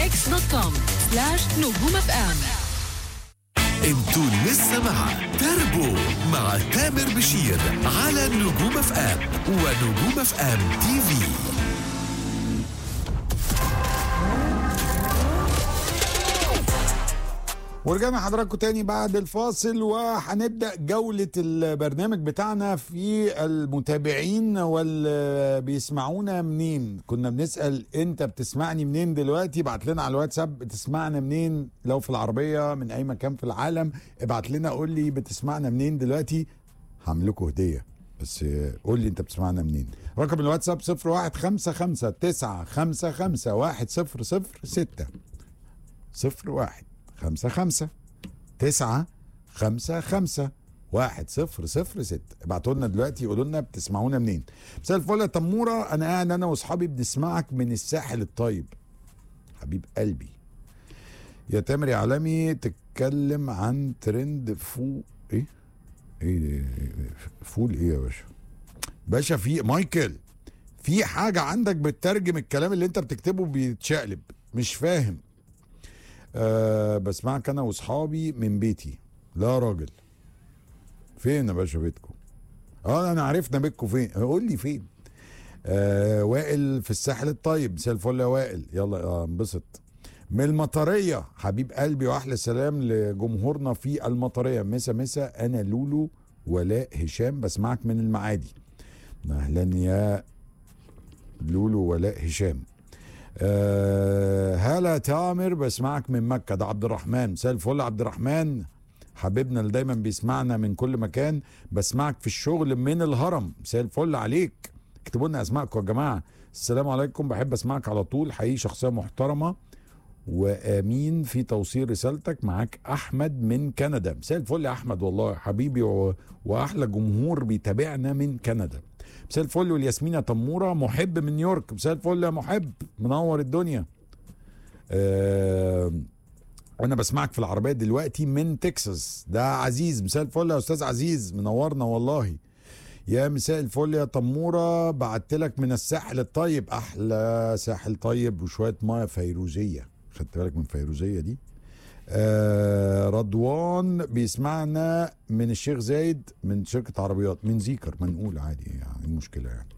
اكس دوت كوم سلاش نجوم اف ام انتوا لسه مع تربو مع تامر بشير على نجوم اف ام ونجوم اف ام تي في ورجعنا حضراتكم تاني بعد الفاصل وهنبدا جوله البرنامج بتاعنا في المتابعين واللي بيسمعونا منين كنا بنسال انت بتسمعني منين دلوقتي ابعت لنا على الواتساب بتسمعنا منين لو في العربيه من اي مكان في العالم ابعت لنا قول لي بتسمعنا منين دلوقتي هعمل لكم هديه بس قول لي انت بتسمعنا منين رقم الواتساب 0155 955 1006 صفر واحد خمسة خمسة تسعة خمسة خمسة واحد صفر صفر ستة ابعتوا لنا دلوقتي قولوا لنا بتسمعونا منين مساء الفل يا تمورة أنا قاعد أنا وأصحابي بنسمعك من الساحل الطيب حبيب قلبي يا تامر يا عالمي تتكلم عن ترند فو إيه؟ إيه فول إيه يا باشا؟ باشا في مايكل في حاجة عندك بتترجم الكلام اللي أنت بتكتبه بيتشقلب مش فاهم أه بسمعك انا واصحابي من بيتي لا راجل فين يا باشا بيتكم اه انا عرفنا بيتكم فين قول لي فين آه وائل في الساحل الطيب مساء الفل يا وائل يلا آه، انبسط من المطريه حبيب قلبي واحلى سلام لجمهورنا في المطريه مسا مسا انا لولو ولاء هشام بسمعك من المعادي اهلا يا لولو ولاء هشام أه هلا تامر بسمعك من مكة ده عبد الرحمن مساء الفل عبد الرحمن حبيبنا اللي دايما بيسمعنا من كل مكان بسمعك في الشغل من الهرم مساء الفل عليك اكتبوا لنا اسمائكم يا جماعة السلام عليكم بحب اسمعك على طول حقيقي شخصية محترمة وامين في توصيل رسالتك معاك احمد من كندا مساء الفل يا احمد والله حبيبي و... واحلى جمهور بيتابعنا من كندا مساء الفل والياسمينة تمورة محب من نيويورك مساء الفل يا محب منور الدنيا آه وانا بسمعك في العربية دلوقتي من تكساس ده عزيز مساء الفل يا استاذ عزيز منورنا والله يا مساء الفل يا تمورة بعت لك من الساحل الطيب احلى ساحل طيب وشوية ميه فيروزية خدت بالك من فيروزية دي آه رضوان بيسمعنا من الشيخ زايد من شركة عربيات من زيكر ما نقول عادي يعني إيه المشكلة يعني